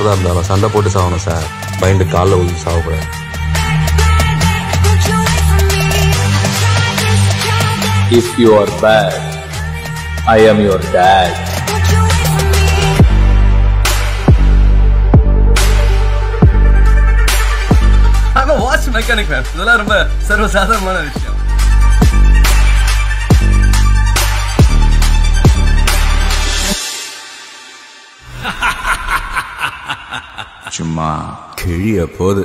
மாறுதா இருந்தாலும் சண்டை போட்டு சாகணும் சார் பயந்து காலில் விழுந்து சாகக்கூடாது If you are bad, I am your dad. I'm a watch mechanic man. இதெல்லாம் ரொம்ப சர்வசாதாரணமான விஷயம் சும்மா கிழிய போது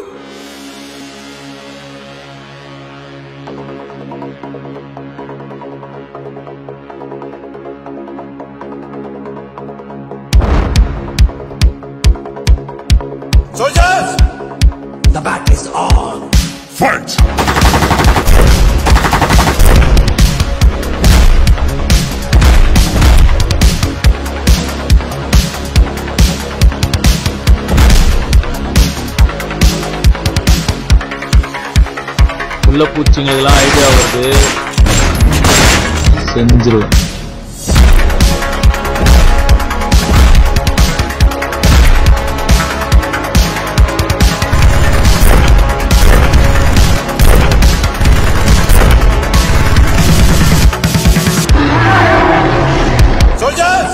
Soldiers! The battle is on! Fight! உள்ள பூச்சிங்களுக்கெல்லாம் ஐடியா வருது செஞ்சிருவேன் Soldiers!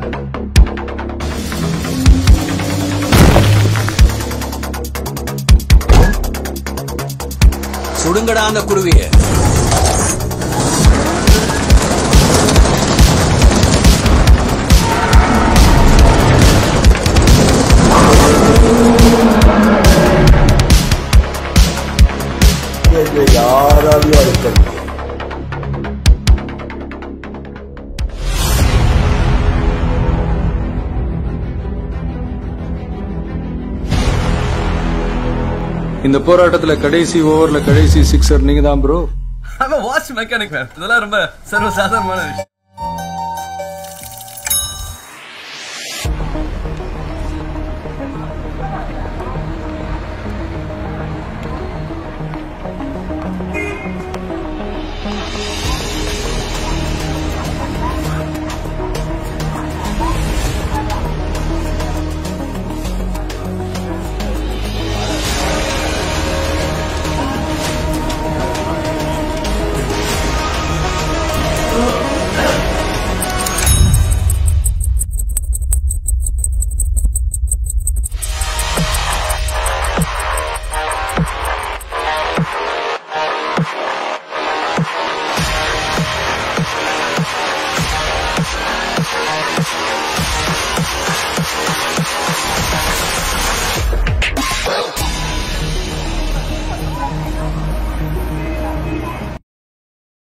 சுடுங்கடா அந்த குருவிய யாராலையும் அழுத்த முடியாது இந்த போராட்டத்துல கடைசி ஓவர்ல கடைசி சிக்ஸர் நீங்க தான் bro I'm a watch mechanic man. இதெல்லாம் ரொம்ப சர்வசாதாரணமான விஷயம்